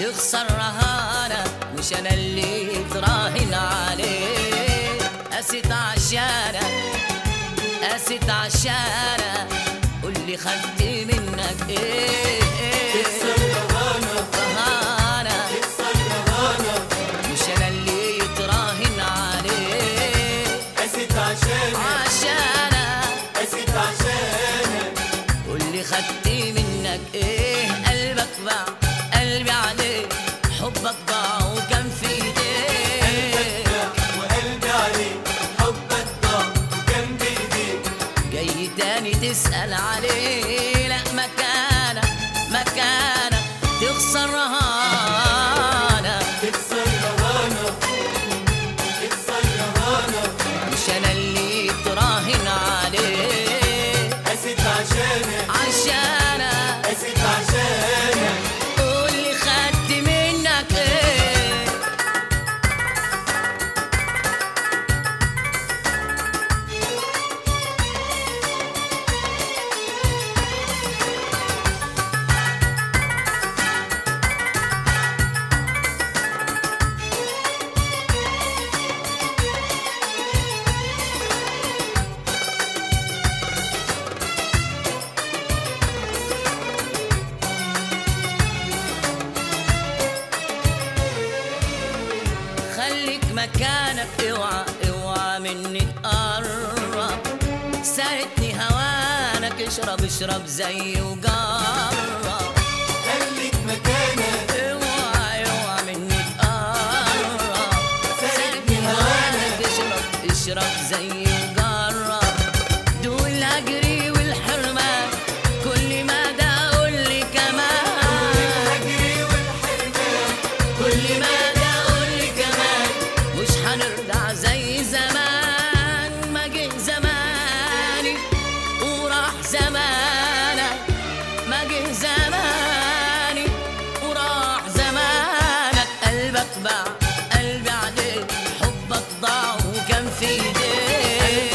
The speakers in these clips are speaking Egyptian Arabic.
تخسر رهانة مش أنا اللي تراهن عليه قست عشانك قست عشانك قول لي خدت منك ايه رهانة مش أنا اللي تراهن عليه عشانك قول لي خدت منك ايه قلبك باع قلبي عليه حبك ضاع وكان في ايديه جاي تاني تسأل عليه لا مكانك مكانك تخسر رهانة مش انا اللي تراهن عليه عشانك قول لي خدت منك ايه خليك مكانك اوعى اوعى مني تقرب ساعدني هوانك اشرب اشرب زي وجرب اوعى اوعى مني تقرب ساعدني هوانك اشرب اشرب زي وجرب دول اجري والحرمان كل ما ده اقول لي كمان كل ما ده اقول لي كمان مش هنرجع زي زمان ما جه زماني وراح زمانك ما جه زماني وراح زمانك قلبك باع قلبي عليك حبك ضاع وكان في ايديك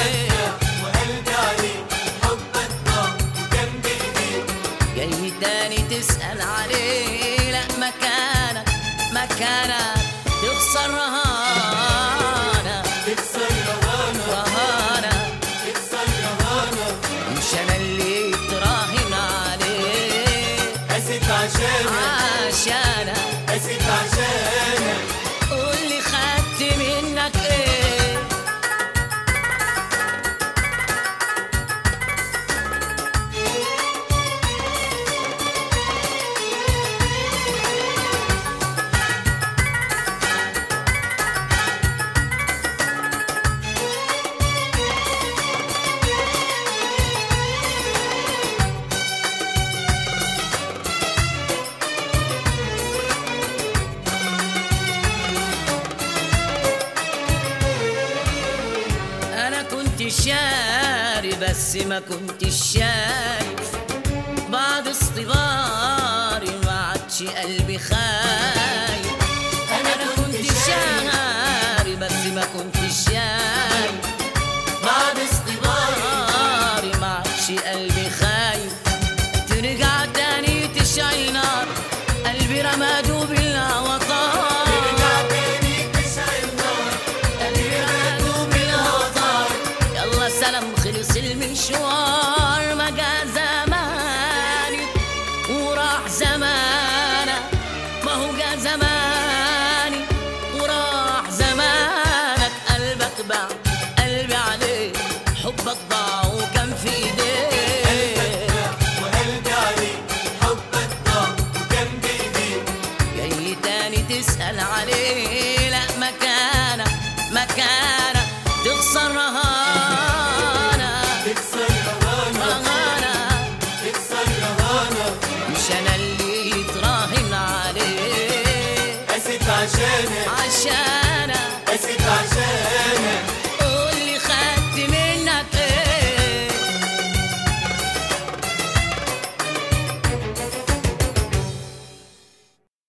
جاي تاني تسأل عليه لا مكانك مكانك تخسر رهانة رهانة مش أنا اللي تراهن عليه عشانك قول لي خدت منك ايه انا كنت شاري بس ما كنت شايف بعد اصطباري ما عادش قلبي خايف انا كنت شاري بس ما كنت شايف بعد اصطباري ما عادش قلبي خايف ترجع تاني تشعل نار قلبي رماده بالهوى طار قلبي رماده بالهوى طار يلا سلام خلص المشوار ما جا زماني وراح زمانك ما هو جا زماني وراح زمانك قلبك باع قلبي عليه حبك ضاع وكان في ايديك جاي تاني تسأل عليه لا مكانك مكانك تخسر رهانة رهانة مش أنا اللي تراهن عليه عشانك عشان